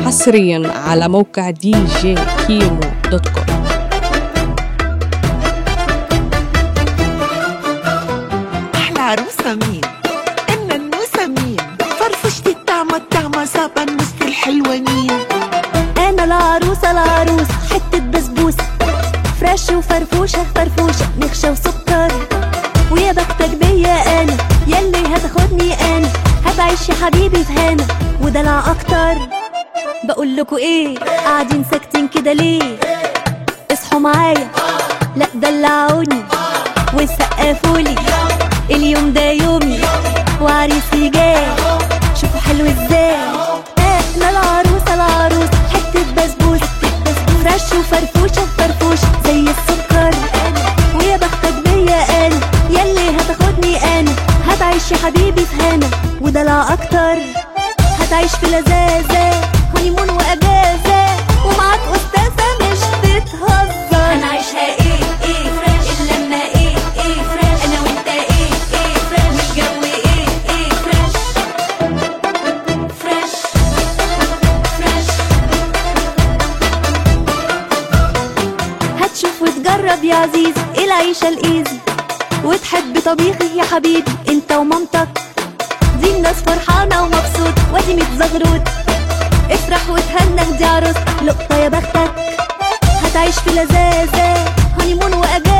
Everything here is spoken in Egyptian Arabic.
حصريا على موقع دي جي كيمو دوت كوم أحلى عروسة مين؟ إن النوسة مين؟ فرفشتي الطعمة الطعمة صابة النص الحلوة مين؟ انا العروسه العروس حته بسبوسه فريش وفرفوشه فرفوشه نخشه وسكر ويا بختك بيا انا يلي هتاخدني انا هتعيش يا حبيبي في هنا ودلع اكتر بقول لكوا ايه قاعدين ساكتين كده ليه اصحوا معايا لا دلعوني وسقفولي اليوم ده يومي وعريسي جاي شوفوا حلو ازاي انا العروسه العروس حته بسبوسه فريش وفرفوشه فرفوشه زي السكر ويا بختك بيا انا يلي هتاخدني انا هتعيش يا حبيبي في هنا ودلع اكتر هتعيش في لذاذه هونيمون واجازه ومعاك استاذه مش بتهزر انا عايشها ايه ايه فريش اللمه ايه ايه فريش انا وانت ايه ايه فريش والجو ايه ايه فريش فريش فريش هتشوف وتجرب يا عزيزي ايه العيشة الايزي وتحب طبيخي يا حبيبي انت ومامتك دي الناس فرحانة ومبسوطة وادي متزغروط افرح وتهنى دي عروستك لقطة يا بختك هتعيش في لذاذة هونيمون واجازة